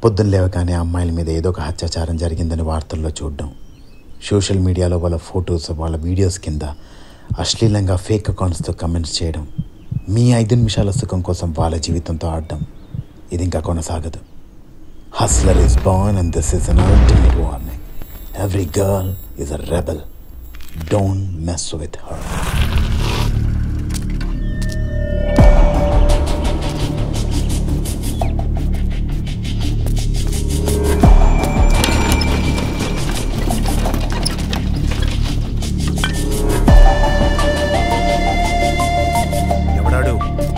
పొద్దున్న లేవగానే అమ్మాయిల మీద ఏదో ఒక అత్యాచారం జరిగిందని వార్తల్లో చూడడం సోషల్ మీడియాలో వాళ్ళ ఫొటోస్ వాళ్ళ వీడియోస్ కింద అశ్లీలంగా ఫేక్ అకౌంట్స్తో కమెంట్స్ చేయడం మీ ఐదు నిమిషాల సుఖం కోసం వాళ్ళ జీవితంతో ఆడడం ఇది ఇంకా కొనసాగదు hustler is born and this is an ultimate warning every girl is a rebel don't mess with her ఎవడాడు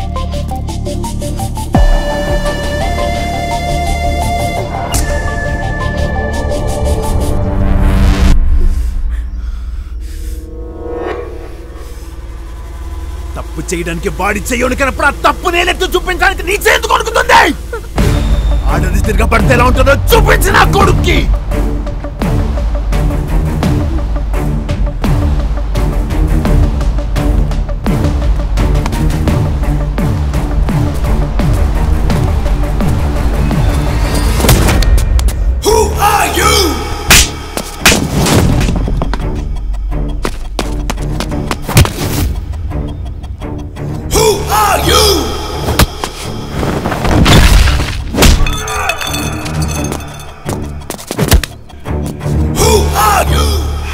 తప్పు చేయడానికి వాడి చెయ్యను కనప్పుడు ఆ తప్పు నేనెత్తు చూపించడానికి నీ చేతి కొడుకుతుంది ఆడని తిరగబడితే ఎలా ఉంటుందో చూపించి నా కొడుక్కి Who are you? Who are you? Who are you?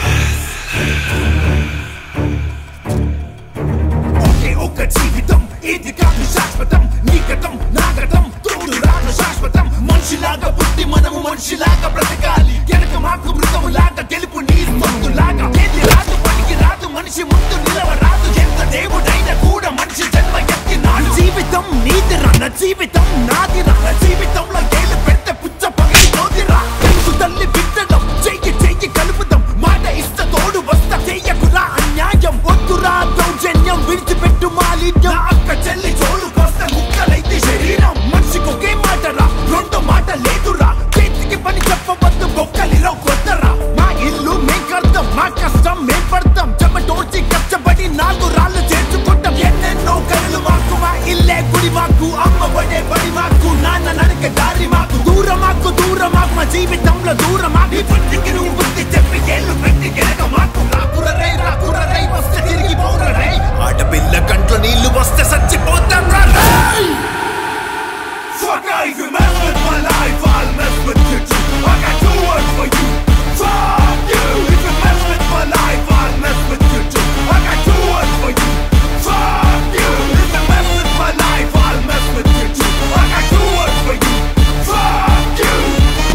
ఒకే ఒక్క జీవితం ఇది కాదు శాశ్వతం నీకటం నాగటం తోడు రాను శాశ్వతం మనిషిలాగా పుట్టి మనము మనిషిలాగా బ్రతకాలి వెనక మాకు మృగము లాగా గెలుపు నీ సొంతు లాగా ఏది రాదు పనికి రాదు మనిషి ముందు నిలవరాదు ఎంత దేవుడైనా కూడా మనిషి జన్మ ఎత్తినాడు జీవితం నీది రన్న జీవితం నాది రన్న జీవితంలో గేలు పెడితే పుచ్చ పగిలి నోదిరా తెలుగు తల్లి బిడ్డడం చెయ్యి చెయ్యి కలుపుదాం మాట ఇస్త తోడు వస్తా చెయ్యకురా అన్యాయం వద్దురా దౌర్జన్యం విడిచిపెట్టు మాలిన్యం నా అక్క చెల్లి చోడు కోస్త ముక్కలైతే శరీరం మనిషికి ఒకే మాటరా రెండు మాట లేదురా చేతికి పని చెప్పవద్దు బొక్కలిలో కొత్తరా మా ఇల్లు మేం కడతాం మా కష్టం మేం పడతాం చెమటోడ్చి కష్టపడి నాలుగు రాళ్ళు చేర్చుకుంటాం ఎన్నెన్నో కళ్ళు మాకు మా ఇల్లే గుడి మాకు అమ్మ పడే బడి మాకు నాన్న నడక దారి మాకు దూరం మాకు దూరం మాకు మా జీవితంలో దూరం మాకు ఈ బుద్ధికి నువ్వు బుద్ధి చెప్పి ఏళ్ళు పెట్టి గెలక మాకు రాకురరై రాకురరై వస్తే తిరిగి పోరరై ఆడపిల్ల కంట్లో నీళ్లు వస్తే చచ్చిపోతాం రా రేయ్! Fuck out if you mess with my life, I'll mess with you too. I got two words for you. Fuck you if you mess with my life, I'll mess with you too. I got two words for you. Fuck you if you mess with my life, I'll mess with you too. I got two words for you. Fuck you.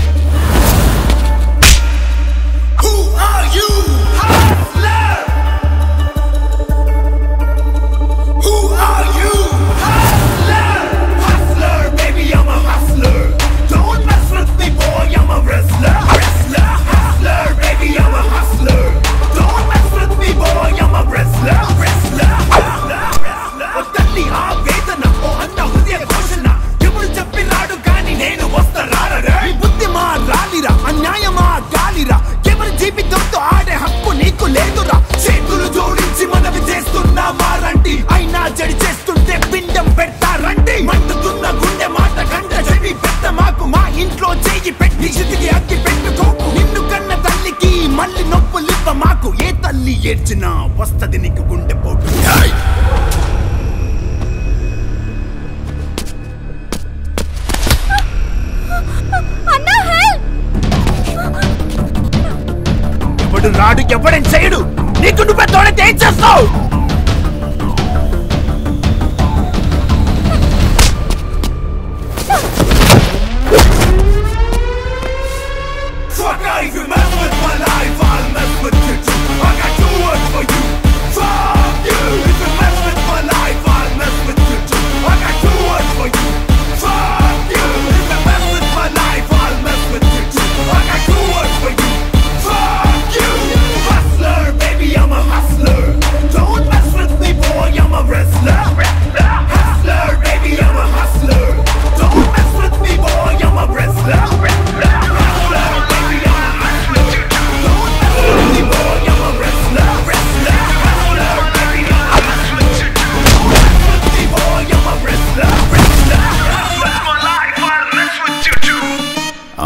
Who are you? Hustler. Who are you? Hustler. Hustler, baby, I'm a hustler. Don't mess with me, boy, I'm a wrestler. Wrestler, hustler, baby, I'm a hustler. Don't mess with me, boy, I'm a wrestler. Wrestler, hustler, wrestler. ఓ తల్లి ఆ వేదన ఓ అన్న హృదయ ఘోషణ ఎవడు చెప్పినాడు కానీ నేను వస్తా రారరే ఈ బుద్ధి మా రాలిరా అన్యాయమా గాలిరా ఎవరి జీవితంతో ఆడే హక్కు నీకు లేదురా చేతులు జోడించి మనవి చేస్తున్నా మారండి అయినా జడి చేస్తుంటే పిండం పెడతారండి మండుతున్న గుండె మాట కంట చెవి పెద్ద మాకు మా ఇంట్లో చెయ్యి పెట్టి చితికి అగ్గి పెట్టుకోకు నిన్ను కన్న తల్లికి మళ్ళీ నొప్పులివ్వ మాకు ఏ తల్లి ఏడ్చినా వస్తది నీకు గుండె పోటు ఏయ్! అన్నా హెల్ప్ ఎవడు రాడు ఎవడేం చేయడు నీకు నువ్వే తోడైతే ఏం చేస్తావు Fuck out if you mess with my life, I'll mess with you too. I got two words for you. Fuck you if you mess with my life, I'll mess with you too. I got two words for you. Fuck you if you mess with my life, I'll mess with you too. I got two words for you. Fuck you, hustler, baby, I'm a hustler. Don't mess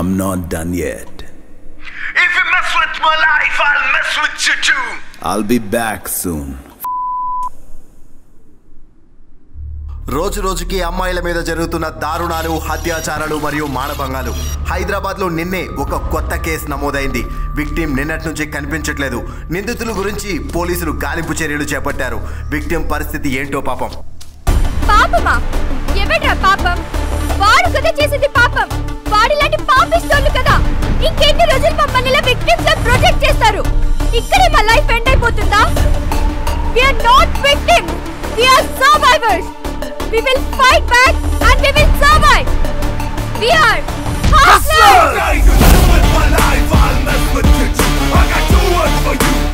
I'm not done yet. If you mess with my life, I'll mess with you too. I'll be back soon. రోజు రోజుకి అమ్మాయిల మీద జరుగుతున్న దారుణాలు అత్యాచారాలు మరియు మానభంగాలు హైదరాబాద్ లో నిన్నే ఒక కొత్త కేసు నమోదైంది విక్టిం నిన్నటి నుంచి కనిపించట్లేదు నిందితుల గురించి పోలీసులు గాలింపు చర్యలు చేపట్టారు విక్టిం పరిస్థితి ఏంటో పాపం పాపమా ఎవడ్రా పాపం వాడు కదా చేసింది పాపం వాడిలాంటి పాపిస్తోళ్ళు కదా ఇంకెన్ని రోజులు మమ్మల్ని ఇలా విక్టిమ్స్ గా ప్రొజెక్ట్ చేస్తారు ఇక్కడే మా లైఫ్ ఎండ్ అయిపోతుందా we are not victims we are survivors we will fight back and we will survive we are hustlers Hey, you mess with my life, I'll mess with you too. I got two words for you.